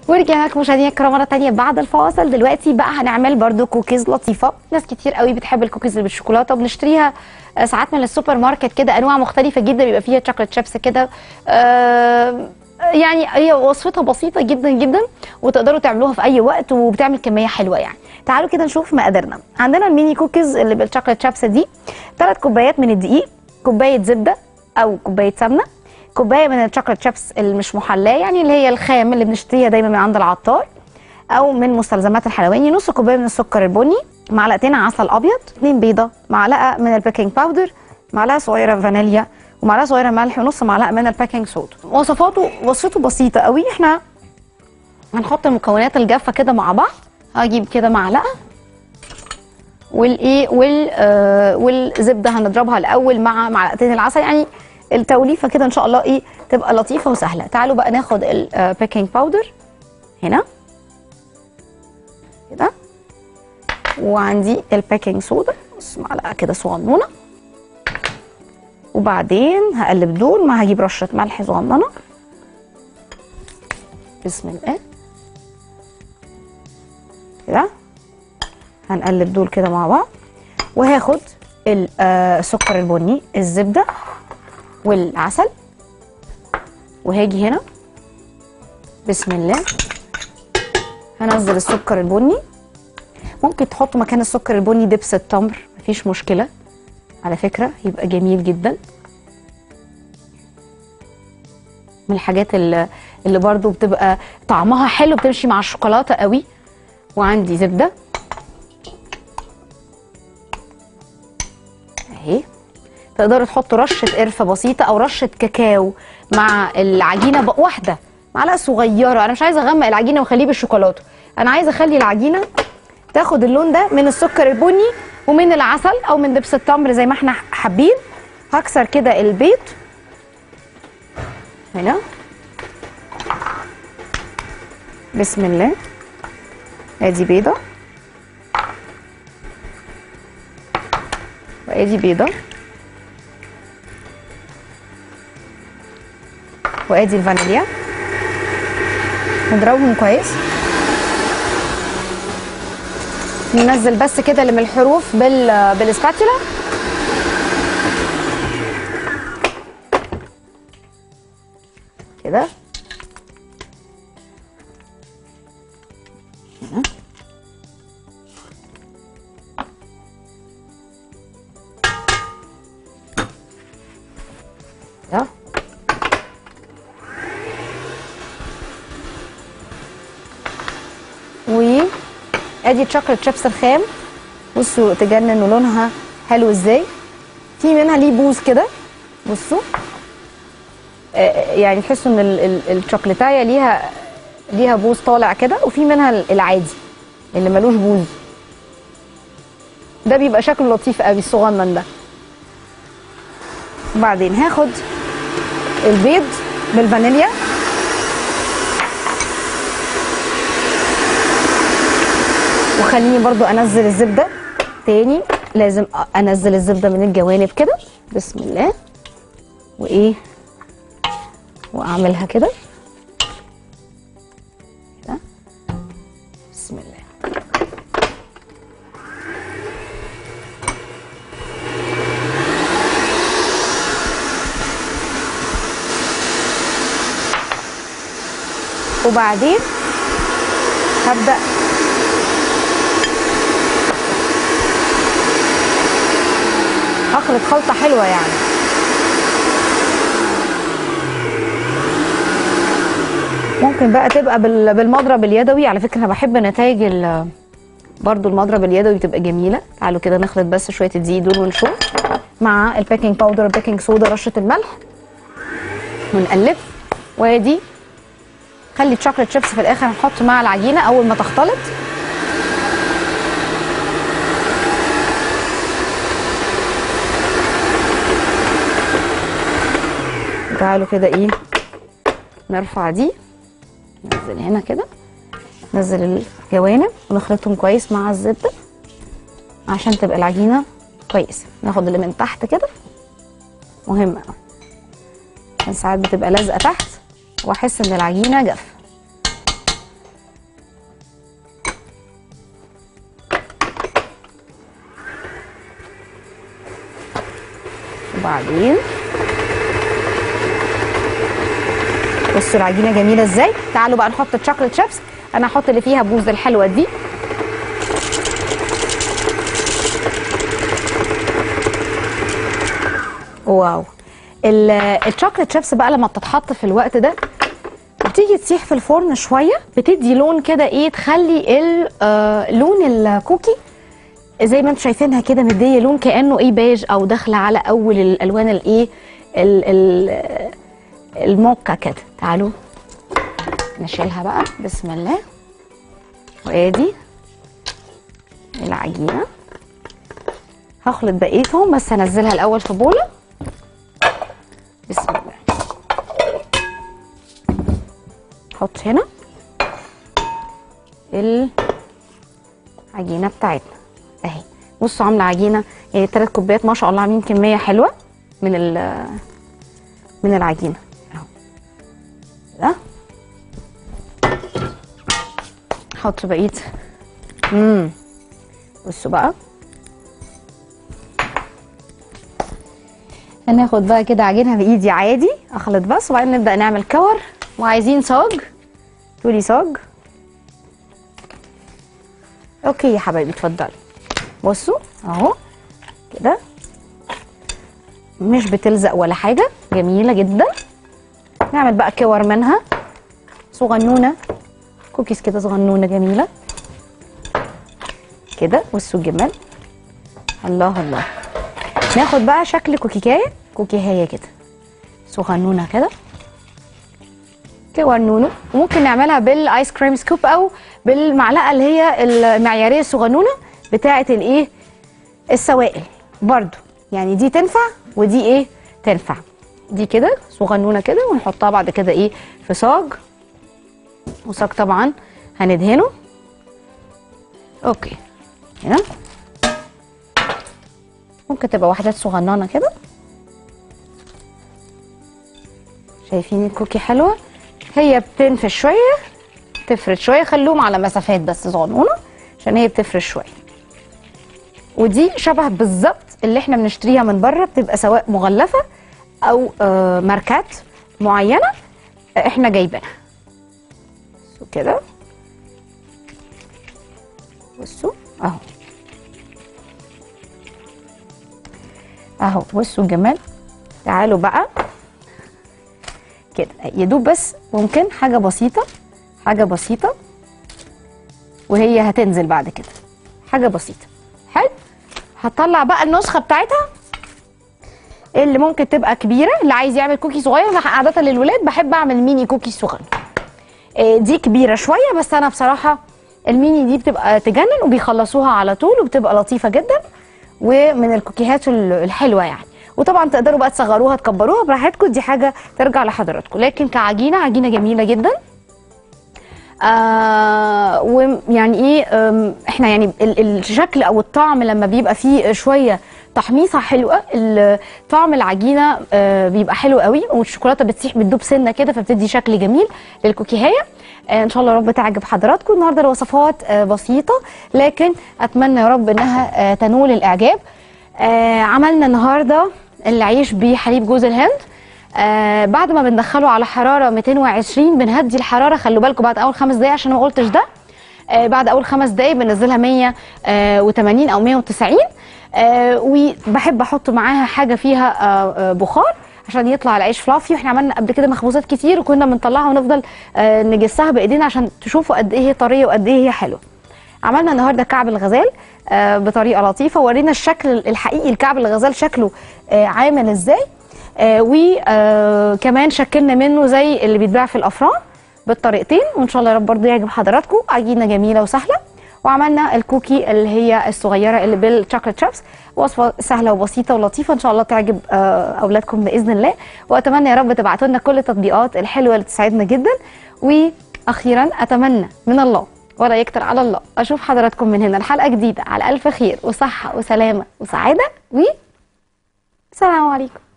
ورجعنا لكم مشاهدينا الكرام مره تانية بعد الفاصل دلوقتي بقى هنعمل برضو كوكيز لطيفه ناس كتير قوي بتحب الكوكيز اللي بالشوكولاته وبنشتريها آه، ساعات من السوبر ماركت كده انواع مختلفه جدا بيبقى فيها شوكليت شيبس كده آه، يعني هي وصفتها بسيطه جدا جدا وتقدروا تعملوها في اي وقت وبتعمل كميه حلوه يعني تعالوا كده نشوف مقاديرنا عندنا الميني كوكيز اللي بالشوكليت شيبس دي ثلاث كوبايات من الدقيق كوبايه زبده او كوبايه سمنه كوبايه من الشوكليت شيبس اللي مش محلاه يعني اللي هي الخام اللي بنشتريها دايما من عند العطار او من مستلزمات الحلواني نص كوبايه من السكر البني معلقتين عسل ابيض اتنين بيضه معلقه من البيكنج باودر معلقه صغيره فانيليا ومعلقه صغيره ملح ونص معلقه من البيكنج صودا وصفاته وصفته بسيطه قوي احنا هنحط المكونات الجافه كده مع بعض هجيب كده معلقه والايه وال آه والزبده هنضربها الاول مع معلقتين العسل يعني التوليفه كده ان شاء الله ايه تبقى لطيفه وسهله تعالوا بقى ناخد البيكنج باودر هنا كده وعندي البيكنج صودا نص معلقه كده صغنونه وبعدين هقلب دول ما هجيب رشه ملح صغننه بسم الله كده هنقلب دول كده مع بعض وهاخد ال- آه، السكر البني الزبده والعسل وهاجي هنا بسم الله هنزل السكر البني ممكن تحطوا مكان السكر البني دبس التمر مفيش مشكله على فكره يبقى جميل جدا من الحاجات اللي, اللي برضو بتبقى طعمها حلو بتمشي مع الشوكولاته قوي وعندي زبده اهي تقدروا تحطوا رشه قرفه بسيطه او رشه كاكاو مع العجينه بق- واحده معلقه صغيره انا مش عايزه اغمق العجينه واخليه بالشوكولاته انا عايزه اخلي العجينه تاخد اللون ده من السكر البني ومن العسل او من دبس التمر زي ما احنا حابين هكسر كده البيض هنا بسم الله ادي بيضه وادي بيضه وادي الفانيليا نضربهم كويس ننزل بس كده اللي من الحروف بال بالسباتولا كده هنا. كده وادي الشوكليت شيبس الخام بصوا تجنن ولونها حلو ازاي في منها ليه بوز كده بصوا آه، يعني تحسوا ان ال- ال- الشوكليتايه ليها ليها بوز طالع كده وفي منها ال- العادي اللي ملوش بوز ده بيبقى شكله لطيف قوي الصغنن ده وبعدين هاخد البيض بالفانيليا وخليني برضو انزل الزبده تاني لازم أ- انزل الزبده من الجوانب كده بسم الله وايه واعملها كده كده بسم الله وبعدين هبدأ هخلط خلطة حلوة يعني ممكن بقى تبقى بال- بالمضرب اليدوي على فكرة أنا بحب نتائج ال- برضو المضرب اليدوي بتبقى جميلة تعالوا كده نخلط بس شوية الدقيق دول ونشوف مع البيكنج باودر البيكنج صودا رشة الملح ونقلب وادي خلي الشوكليت شيبس في الاخر هنحط مع العجينه اول ما تختلط تعالوا كده ايه نرفع دي ننزل هنا كده ننزل الجوانب ونخلطهم كويس مع الزبده عشان تبقى العجينه كويسه ناخد اللي من تحت كده مهم قوي عشان ساعات بتبقى لازقه تحت واحس ان العجينه جافه بعدين بصوا العجينه جميله ازاي تعالوا بقى نحط الشوكليت شيبس انا هحط اللي فيها بوز الحلوه دي واو ال- الشوكليت شيبس بقى لما بتتحط في الوقت ده بتيجي تسيح في الفرن شويه بتدي لون كده ايه تخلي ال- آه، لون الكوكي زي ما انتم شايفينها كده مديه لون كانه ايه بيج او داخله على اول الالوان الايه ال- ال- الموكا كده تعالوا نشيلها بقى بسم الله وادي العجينه هخلط بقيتهم بس هنزلها الاول في بوله بسم الله نحط هنا العجينه بتاعتنا اهي بصوا عامله عجينه يعني ثلاث كوبايات ما شاء الله عاملين كميه حلوه من ال من العجينه اهو ده احط بقيه امم بصوا بقى هناخد بقى كده عجينها بايدي عادي اخلط بس وبعدين نبدا نعمل كور وعايزين صاج تقولي صاج اوكي يا حبايبي اتفضلي بصوا اهو كده مش بتلزق ولا حاجه جميله جدا نعمل بقى كور منها صغنونه كوكيز كده صغنونه جميله كده بصوا الجمال الله الله ناخد بقى شكل كوكيكايه كوكيهايه كده صغنونه كده كور نونو وممكن نعملها بالايس كريم سكوب او بالمعلقه اللي هي المعياريه الصغنونه بتاعه الايه السوائل برضو يعني دي تنفع ودي ايه تنفع دي كده صغنونه كده ونحطها بعد كده ايه في صاج وصاج طبعا هندهنه اوكي هنا ممكن تبقى وحدات صغننه كده شايفين الكوكي حلوه هي بتنفش شويه تفرد شويه خلوهم على مسافات بس صغنونه عشان هي بتفرش شويه ودي شبه بالظبط اللي احنا بنشتريها من بره بتبقى سواء مغلفه او آه ماركات معينه آه، احنا جايبينها بصوا كده بصوا اهو اهو بصوا الجمال تعالوا بقى كده يدوب بس ممكن حاجه بسيطه حاجه بسيطه وهي هتنزل بعد كده حاجه بسيطه حلو هطلع بقى النسخه بتاعتها اللي ممكن تبقى كبيره اللي عايز يعمل كوكي صغير أنا عاده للولاد بحب اعمل ميني كوكي صغير آه، دي كبيره شويه بس انا بصراحه الميني دي بتبقى تجنن وبيخلصوها على طول وبتبقى لطيفه جدا ومن الكوكيهات ال- الحلوه يعني وطبعا تقدروا بقى تصغروها تكبروها براحتكم دي حاجه ترجع لحضراتكم لكن كعجينه عجينه جميله جدا آه ويعني ايه آم، احنا يعني ال- الشكل او الطعم لما بيبقى فيه شويه تحميصه حلوه ال- طعم العجينه آه بيبقى حلو قوي والشوكولاته بتسيح بتدوب سنه كده فبتدي شكل جميل للكوكيهايه آه ان شاء الله يا رب تعجب حضراتكم النهارده الوصفات آه بسيطه لكن اتمنى يا رب انها آه تنول الاعجاب آه عملنا النهارده العيش بحليب جوز الهند آه بعد ما بندخله على حراره 220 بنهدي الحراره خلوا بالكم بعد اول خمس دقايق عشان ما قلتش ده آه بعد اول خمس دقايق بنزلها 180 او 190 آه وبحب احط معاها حاجه فيها آه آه بخار عشان يطلع العيش فلافي واحنا عملنا قبل كده مخبوزات كتير وكنا بنطلعها ونفضل آه نجسها بايدينا عشان تشوفوا قد ايه هي طريه وقد ايه هي حلوه عملنا النهارده كعب الغزال آه بطريقه لطيفه ورينا الشكل الحقيقي لكعب الغزال شكله آه عامل ازاي آه وكمان شكلنا منه زي اللي بيتباع في الافران بالطريقتين وان شاء الله يا رب برضه يعجب حضراتكم عجينه جميله وسهله وعملنا الكوكي اللي هي الصغيره اللي بالشوكليت شيبس وصفه سهله وبسيطه ولطيفه ان شاء الله تعجب آه، اولادكم باذن الله واتمنى يا رب تبعتوا لنا كل التطبيقات الحلوه اللي تساعدنا جدا واخيرا اتمنى من الله ولا يكتر على الله اشوف حضراتكم من هنا الحلقه جديده على الف خير وصحه وسلامه وسعاده و السلام عليكم